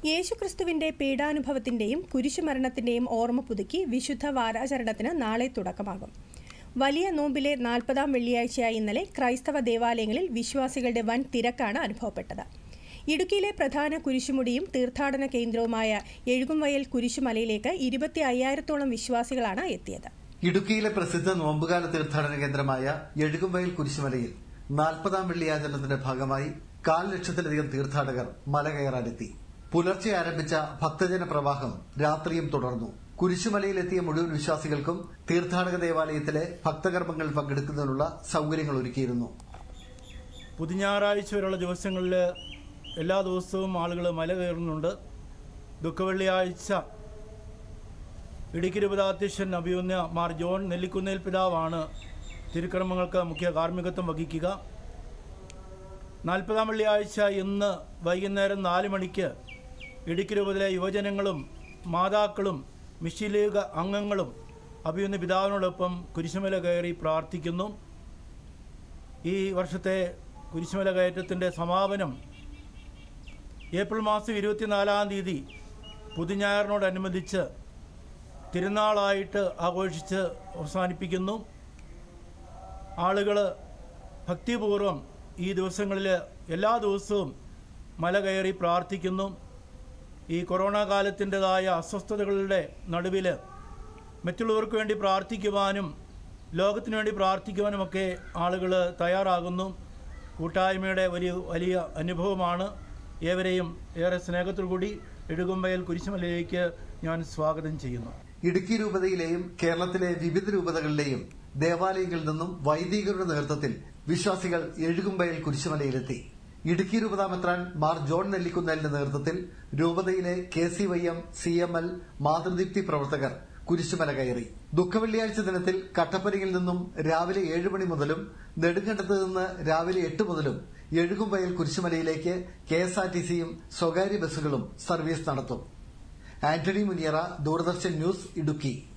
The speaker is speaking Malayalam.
യേശുക്രിസ്തുവിന്റെ പീഡാനുഭവത്തിന്റെയും കുരിശുമരണത്തിന്റെയും ഓർമ്മ പുതുക്കി വിശുദ്ധ വാരാചരണത്തിന് നാളെ തുടക്കമാകും വലിയ നോമ്പിലെ നാൽപ്പതാം വെള്ളിയാഴ്ചയായ ഇന്നലെ ക്രൈസ്തവ ദേവാലയങ്ങളിൽ വിശ്വാസികളുടെ വൻ തിരക്കാണ് അനുഭവപ്പെട്ടത് ഇടുക്കിയിലെ പ്രധാന കുരിശുമുടിയും തീർത്ഥാടന കേന്ദ്രവുമായ എഴുകുംവയൽ കുരിശുമലയിലേക്ക് ഇരുപത്തി അയ്യായിരത്തോളം വിശ്വാസികളാണ് എത്തിയത് ഇടുക്കിയിലെ പ്രസിദ്ധ നോമ്പുകാല തീർത്ഥാടന കേന്ദ്രമായ എഴുകുംവയൽ കുരിശുമലയിൽ നാൽപ്പതാം വെള്ളിയാചരണത്തിന്റെ ഭാഗമായി കാൽ ലക്ഷത്തിലധികം തീർത്ഥാടകർ മല കയറാനെത്തി പുലർച്ചെ ആരംഭിച്ച ഭക്തജന പ്രവാഹം രാത്രിയും തുടർന്നു കുരിശുമലയിലെത്തിയ മുഴുവൻ വിശ്വാസികൾക്കും തീർത്ഥാടക ദേവാലയത്തിലെ ഭക്തകർമ്മങ്ങൾ പങ്കെടുക്കുന്നതിനുള്ള സൌകര്യങ്ങൾ ഒരുക്കിയിരുന്നു പുതുഞായറാഴ്ച വരെയുള്ള ദിവസങ്ങളിൽ എല്ലാ ദിവസവും ആളുകൾ മല കയറുന്നുണ്ട് ദുഃഖവെള്ളിയാഴ്ച ഇടുക്കി രൂപതാധ്യക്ഷൻ അഭിയുന്ന മാർ ജോൺ നെല്ലിക്കുന്നേൽ പിതാവാണ് തിരുക്കർമ്മങ്ങൾക്ക് മുഖ്യ കാർമ്മികത്വം വഹിക്കുക നാൽപ്പതാം വെള്ളിയാഴ്ച ഇന്ന് വൈകുന്നേരം നാല് മണിക്ക് ഇടുക്കി രൂപതയിലെ യുവജനങ്ങളും മാതാക്കളും മിഷി ലീഗ് അംഗങ്ങളും അഭിയുന്ന പിതാവിനോടൊപ്പം കുരിശുമല കയറി പ്രാർത്ഥിക്കുന്നു ഈ വർഷത്തെ കുരിശുമല കയറ്റത്തിൻ്റെ സമാപനം ഏപ്രിൽ മാസം ഇരുപത്തിനാലാം തീയതി പുതുഞായറിനോടനുബന്ധിച്ച് തിരുനാളായിട്ട് ആഘോഷിച്ച് അവസാനിപ്പിക്കുന്നു ആളുകൾ ഭക്തിപൂർവം ഈ ദിവസങ്ങളിൽ എല്ലാ ദിവസവും മല കയറി പ്രാർത്ഥിക്കുന്നു ഈ കൊറോണ കാലത്തിൻ്റെതായ അസ്വസ്ഥതകളുടെ നടുവിൽ മറ്റുള്ളവർക്ക് വേണ്ടി പ്രാർത്ഥിക്കുവാനും ലോകത്തിനു വേണ്ടി പ്രാർത്ഥിക്കുവാനുമൊക്കെ ആളുകൾ തയ്യാറാകുന്നു കൂട്ടായ്മയുടെ വലിയ വലിയ അനുഭവമാണ് ഏവരെയും ഏറെ സ്നേഹത്തോടു കൂടി എഴുകുമ്പയൽ കുരിശുമലയിലേക്ക് ഞാൻ സ്വാഗതം ചെയ്യുന്നു ഇടുക്കി രൂപതയിലെയും കേരളത്തിലെ വിവിധ രൂപതകളിലെയും ദേവാലയങ്ങളിൽ നിന്നും വൈദികരുടെ നേതൃത്വത്തിൽ വിശ്വാസികൾ എഴുകുമ്പയൽ കുരിശുമലയിലെത്തി ഇടുക്കി രൂപതാമെത്രാൻ മാർ ജോൺ നെല്ലിക്കുന്നേലിന്റെ നേതൃത്വത്തിൽ രൂപതയിലെ K C Y M C M L Mathrudeepthi പ്രവർത്തകർ കുരിശുമല കയറി ദുഃഖവെള്ളിയാഴ്ച ദിനത്തിൽ കട്ടപ്പനയിൽ നിന്നും രാവിലെ ഏഴ് മണി മുതലും നെടുങ്കണ്ടത്ത് നിന്ന് രാവിലെ എട്ട് മുതലും എഴുകുംവയൽ കുരിശുമലയിലേക്ക് കെ എസ് ആർ ടി സിയും സ്വകാര്യ ബസ്സുകളും സർവീസ് നടത്തും ആന്റണി മുനിയറ ദൂരദർശൻ ന്യൂസ് ഇടുക്കി